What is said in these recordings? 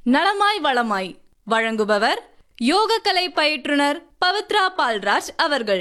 நலமாய் வளமாய் வழங்குபவர் யோகக்கலை பயிற்றுனர் பவித்ரா பால்ராஜ் அவர்கள்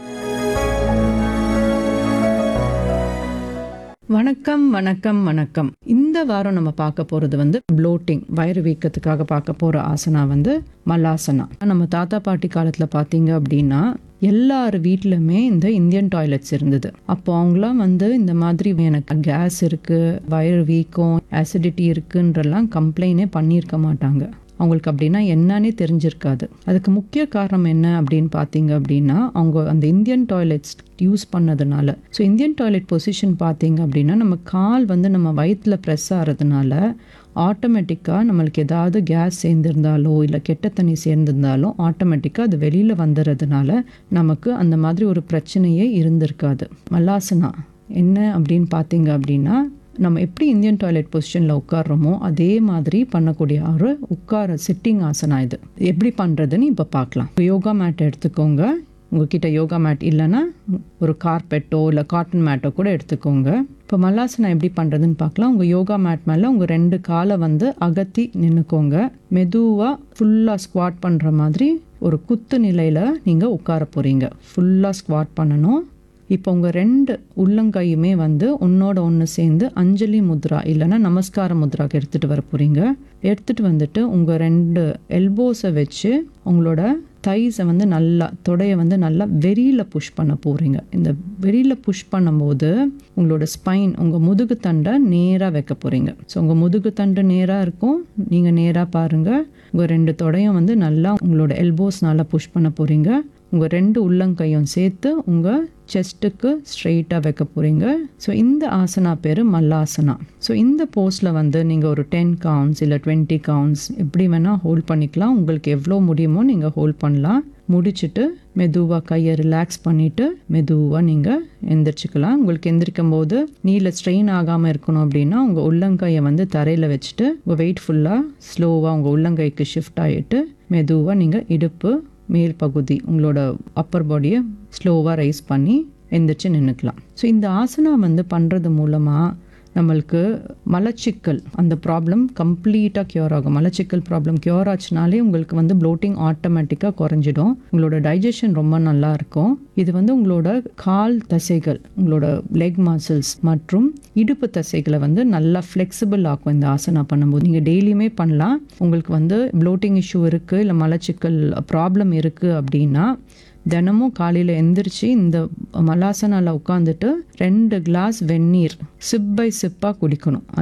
வணக்கம் வணக்கம் வணக்கம் இந்த வாரம் நம்ம பார்க்க போறது வந்து ப்ளோட்டிங் வயிறு வீக்கத்துக்காக பார்க்க போற ஆசனா வந்து மல்லாசனா நம்ம தாத்தா பாட்டி காலத்துல பாத்தீங்க அப்படின்னா எல்லார் வீட்லையுமே இந்த இந்தியன் டாய்லெட்ஸ் இருந்தது அப்போ அவங்களாம் வந்து இந்த மாதிரி எனக்கு கேஸ் இருக்கு வயிறு வீக்கம் ஆசிடிட்டி இருக்குன்றலாம் கம்ப்ளைண்டே பண்ணியிருக்க மாட்டாங்க அவங்களுக்கு அப்படின்னா என்னன்னே தெரிஞ்சிருக்காது அதுக்கு முக்கிய காரணம் என்ன அப்படின்னு பார்த்தீங்க அப்படின்னா அவங்க அந்த இந்தியன் டாய்லெட்ஸ் யூஸ் பண்ணதுனால ஸோ இந்தியன் டாய்லெட் பொசிஷன் பார்த்தீங்க அப்படின்னா நம்ம கால் வந்து நம்ம வயிற்றில் ப்ரெஸ் ஆகிறதுனால ஆட்டோமேட்டிக்காக நம்மளுக்கு ஏதாவது கேஸ் சேர்ந்திருந்தாலோ இல்லை கெட்ட தண்ணி சேர்ந்திருந்தாலோ ஆட்டோமேட்டிக்காக அது வெளியில் வந்துடுறதுனால நமக்கு அந்த மாதிரி ஒரு பிரச்சனையே இருந்திருக்காது மல்லாசனா என்ன அப்படின்னு பார்த்தீங்க அப்படின்னா நம்ம எப்படி இந்தியன் டாய்லெட் பொசிஷனில் உட்கார்றோமோ அதே மாதிரி பண்ணக்கூடிய ஒரு உட்கார சிட்டிங் ஆசனா இது எப்படி பண்ணுறதுன்னு இப்போ பார்க்கலாம் யோகா மேட் எடுத்துக்கோங்க உங்ககிட்ட யோகா மேட் இல்லைன்னா ஒரு கார்பெட்டோ இல்லை காட்டன் மேட்டோ கூட எடுத்துக்கோங்க இப்போ மல்லாசனா எப்படி பண்ணுறதுன்னு பார்க்கலாம் உங்கள் யோகா மேட் மேலே உங்கள் ரெண்டு காலை வந்து அகத்தி நின்றுக்கோங்க மெதுவாக ஃபுல்லாக ஸ்குவாட் பண்ணுற மாதிரி ஒரு குத்து நிலையில் நீங்கள் உட்கார போகிறீங்க ஃபுல்லாக ஸ்குவாட் பண்ணணும் இப்போ உங்கள் ரெண்டு உள்ளங்கையுமே வந்து ஒன்னோட ஒன்று சேர்ந்து அஞ்சலி முத்ரா இல்லைன்னா நமஸ்கார முத்ராக்கு எடுத்துகிட்டு வர போகிறீங்க எடுத்துகிட்டு வந்துட்டு உங்கள் ரெண்டு எல்போஸை வச்சு உங்களோட தைஸை வந்து நல்லா தொடையை வந்து நல்லா வெறியில் புஷ் பண்ண போகிறீங்க இந்த வெறியில் புஷ் பண்ணும்போது உங்களோட ஸ்பைன் உங்கள் முதுகு தண்டை நேராக வைக்க போகிறீங்க ஸோ உங்கள் முதுகு தண்டு நேராக இருக்கும் நீங்கள் நேராக பாருங்கள் உங்கள் ரெண்டு தொடையும் வந்து நல்லா உங்களோட எல்போஸ் நல்லா புஷ் பண்ண போகிறீங்க உங்கள் ரெண்டு உள்ளங்கையும் சேர்த்து உங்கள் செஸ்ட்டுக்கு ஸ்ட்ரெயிட்டாக வைக்க போகிறீங்க ஸோ இந்த ஆசனா பேர் மல்லாசனா ஸோ இந்த போஸ்டில் வந்து நீங்கள் ஒரு டென் கவுண்ட்ஸ் இல்லை டுவெண்ட்டி கவுண்ட்ஸ் எப்படி வேணால் ஹோல்ட் பண்ணிக்கலாம் உங்களுக்கு எவ்வளோ முடியுமோ நீங்கள் ஹோல்ட் பண்ணலாம் முடிச்சுட்டு மெதுவாக கையை ரிலாக்ஸ் பண்ணிவிட்டு மெதுவாக நீங்கள் எந்திரிச்சிக்கலாம் உங்களுக்கு எந்திரிக்கும் போது நீல ஸ்ட்ரெயின் ஆகாமல் இருக்கணும் அப்படின்னா உங்கள் உள்ளங்கையை வந்து தரையில் வச்சுட்டு உங்கள் வெயிட் ஃபுல்லாக ஸ்லோவாக உங்கள் உள்ளங்கைக்கு ஷிஃப்ட் ஆகிட்டு மெதுவாக நீங்கள் இடுப்பு மேல் பகுதி உங்களோட அப்பர் பாடியை ஸ்லோவாக ரைஸ் பண்ணி எந்திரிச்சு நின்றுக்கலாம் ஸோ இந்த ஆசனா வந்து பண்ணுறது மூலமாக நம்மளுக்கு மலச்சிக்கல் அந்த ப்ராப்ளம் கம்ப்ளீட்டாக க்யூர் ஆகும் மலச்சிக்கல் ப்ராப்ளம் க்யூர் ஆச்சுனாலே உங்களுக்கு வந்து ப்ளோட்டிங் ஆட்டோமேட்டிக்காக குறைஞ்சிடும் உங்களோட டைஜஷன் ரொம்ப நல்லா இருக்கும் இது வந்து உங்களோட கால் தசைகள் உங்களோட லெக் மசில்ஸ் மற்றும் இடுப்பு தசைகளை வந்து நல்லா ஃப்ளெக்சிபிள் ஆக்கும் இந்த ஆசனா பண்ணும்போது நீங்கள் டெய்லியுமே பண்ணலாம் உங்களுக்கு வந்து ப்ளோட்டிங் இஷ்யூ இருக்குது இல்லை மலச்சிக்கல் ப்ராப்ளம் இருக்குது அப்படின்னா தினமும் காலையில் எந்திரிச்சு இந்த மலாசனால உட்காந்துட்டு ரெண்டு கிளாஸ் வெந்நீர் சிப் பை சிப்பாக குடிக்கணும்